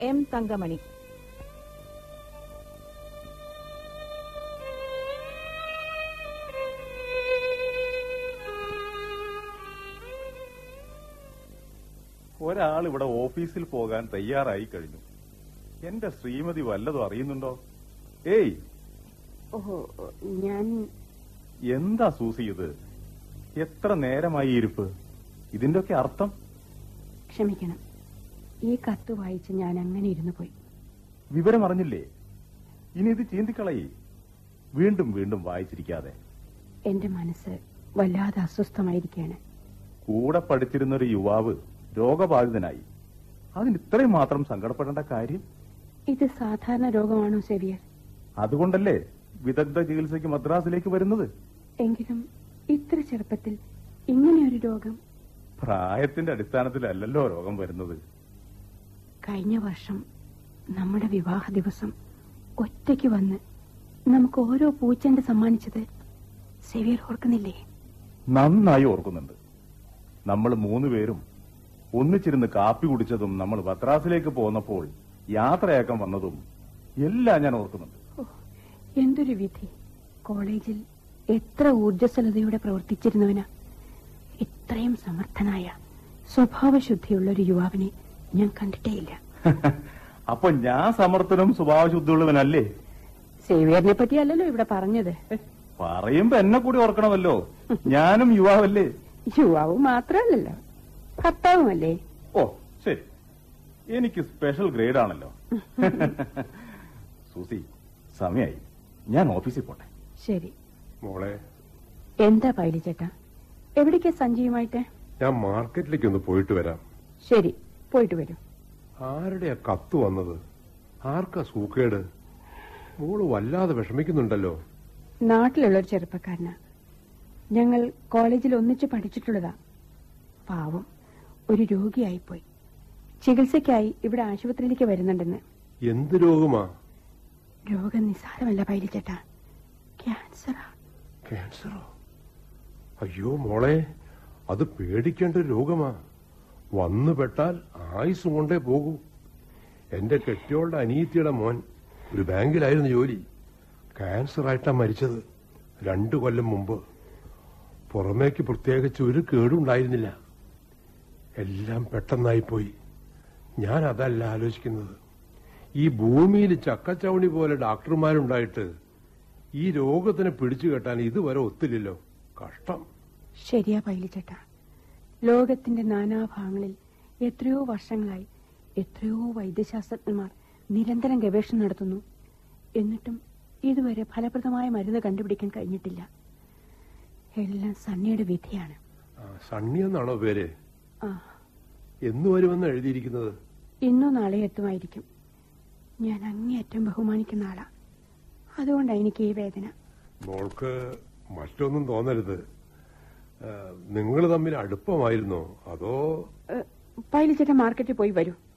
M Thankamani ഒരാൾ ഇവിടെ ഓഫീസിൽ പോകാൻ തയ്യാറായി കഴിഞ്ഞു എന്റെ ശ്രീമതി വല്ലതും അറിയുന്നുണ്ടോ ഏയ് ഓഹോ ഞാൻ എന്താ സൂസി ഇത് എത്ര നേരമായി ഈ ഇരിപ്പ് ഇതിന്റെ ഒക്കെ അർത്ഥം ക്ഷമിക്കണം ഈ കത്ത് വായിച്ച് ഞാൻ അങ്ങനെ ഇരുന്നു പോയി വിവരം അറിഞ്ഞില്ലേ ഇനി ഇത് ചീന്തിക്കളയി വീണ്ടും വീണ്ടും വായിച്ചിരിക്കാതെ എന്റെ മനസ്സ് വല്ലാതെ അസ്വസ്ഥമായിരിക്കുകയാണ് കൂടെ പഠിച്ചിരുന്ന ഒരു യുവാവ് രോഗബാധിതനായി അതിന് ഇത്രയും മാത്രം സങ്കടപ്പെടേണ്ട കാര്യം ഇത് സാധാരണ രോഗമാണോ സെവിയർ അതുകൊണ്ടല്ലേ വിദഗ്ധ ചികിത്സയ്ക്ക് മദ്രാസിലേക്ക് വരുന്നത് എങ്കിലും ഇത്ര ചെറുപ്പത്തിൽ ഇങ്ങനെയൊരു രോഗം പ്രായത്തിന്റെ അടിസ്ഥാനത്തിലല്ലല്ലോ രോഗം വരുന്നത് കഴിഞ്ഞ വർഷം നമ്മുടെ വിവാഹ ദിവസം ഒറ്റയ്ക്ക് വന്ന് നമുക്ക് ഓരോ പൂച്ചെണ്ട് സമ്മാനിച്ചത് സെവിയർ ഓർക്കുന്നില്ലേ നന്നായി ഓർക്കുന്നുണ്ട് നമ്മൾ മൂന്നുപേരും ഒന്നിച്ചിരുന്ന് കാപ്പി കുടിച്ചതും നമ്മൾ മദ്രാസിലേക്ക് പോന്നപ്പോൾ യാത്രയാക്കാൻ വന്നതും എല്ലാം ഞാൻ ഓർക്കുന്നുണ്ട് ഓ, എന്തൊരു വിധി കോളേജിൽ എത്ര ഊർജ്ജസ്വലതയോടെ പ്രവർത്തിച്ചിരുന്നവനാ ഇത്രയും സമർത്ഥനായ സ്വഭാവശുദ്ധിയുള്ള ഒരു യുവാവിനെ ഞാൻ കണ്ടിട്ടേയില്ല അപ്പൊ ഞാൻ സമർത്ഥനും സ്വഭാവശുദ്ധിയുള്ളവനല്ലേ സേവിയറിനെ പറ്റിയല്ലല്ലോ ഇവിടെ പറഞ്ഞത് പറയുമ്പോ എന്നെ കൂടി ഓർക്കണമല്ലോ ഞാനും യുവാവല്ലേ യുവാവ് മാത്രമല്ലല്ലോ ഭർത്താവുമല്ലേ ഓ ശരി എനിക്ക് സ്പെഷ്യൽ ഗ്രേഡ് ആണല്ലോ സൂസി സമയായി ഞാൻ ഓഫീസിൽ പോട്ടെ ശരി മോളെ എന്താ പൈലി ചേട്ടാ എവിടേക്കാ സഞ്ജയുമായിട്ട് ഞാൻ മാർക്കറ്റിലേക്ക് ഒന്ന് പോയിട്ട് വരാം ശരി പോയിട്ട് വരൂ ആരുടെയാ കത്ത് വന്നത് ആർക്കാ സൂക്കേട് മോള് വല്ലാതെ വിഷമിക്കുന്നുണ്ടല്ലോ നാട്ടിലുള്ള ഒരു ചെറുപ്പക്കാരനാ ഞങ്ങൾ കോളേജിൽ ഒന്നിച്ച് പഠിച്ചിട്ടുള്ളതാ പാവം ഒരു രോഗിയായിപ്പോയി ചികിത്സയ്ക്കായി ഇവിടെ ആശുപത്രിയിലേക്ക് വരുന്നുണ്ടെന്ന് എന്ത് രോഗമാ രോഗം നിസ്സാരമല്ല പൈലിച്ചേട്ടാ ക്യാൻസറാ ക്യാൻസറോ അയ്യോ മോളെ അത് പേടിക്കേണ്ട ഒരു രോഗമാ വന്നു പെട്ടാൽ ആയുസ് കൊണ്ടേ പോകൂ എന്റെ കെട്ടിയോളുടെ അനീത്തിയുടെ മോൻ ഒരു ബാങ്കിലായിരുന്നു ജോലി ക്യാൻസർ ആയിട്ടാ മരിച്ചത് രണ്ടു കൊല്ലം മുമ്പ് പുറമേക്ക് പ്രത്യേകിച്ച് ഒരു കേടുണ്ടായിരുന്നില്ല എല്ലാം പെട്ടെന്നായിപ്പോയി ഞാൻ അതല്ല ആലോചിക്കുന്നത് ഈ ഭൂമിയിൽ ചക്കച്ചവണി പോലെ ഡോക്ടർമാരുണ്ടായിട്ട് ഈ രോഗത്തിനെ പിടിച്ചു കെട്ടാൻ ഇതുവരെ ഒത്തില്ലല്ലോ കഷ്ടം ശരിയാ പൈലിച്ചേട്ടാ ലോകത്തിന്റെ നാനാഭാഗങ്ങളിൽ എത്രയോ വർഷങ്ങളായി എത്രയോ വൈദ്യശാസ്ത്രജ്ഞന്മാർ നിരന്തരം ഗവേഷണം നടത്തുന്നു എന്നിട്ടും ഇതുവരെ ഫലപ്രദമായ മരുന്ന് കണ്ടുപിടിക്കാൻ കഴിഞ്ഞിട്ടില്ല എല്ലാം സണ്ണിയുടെ വിധിയാണ് ആ, സണ്ണി എന്നാണോ പേര് ആ എന്ന് വരുമെന്ന് എഴുതിയിരിക്കുന്നത് ഇന്നോ നാളെ എത്തുമായിരിക്കും ഞാൻ അങ്ങേയറ്റം ബഹുമാനിക്കുന്ന ആളാ അതുകൊണ്ടാണ് എനിക്ക് ഈ വേദന മോൾക്ക് മറ്റൊന്നും തോന്നരുത് നിങ്ങൾ തമ്മിൽ അടുപ്പമായിരുന്നോ അതോ പൈലിച്ചേട്ടൻ മാർക്കറ്റിൽ പോയി വരൂ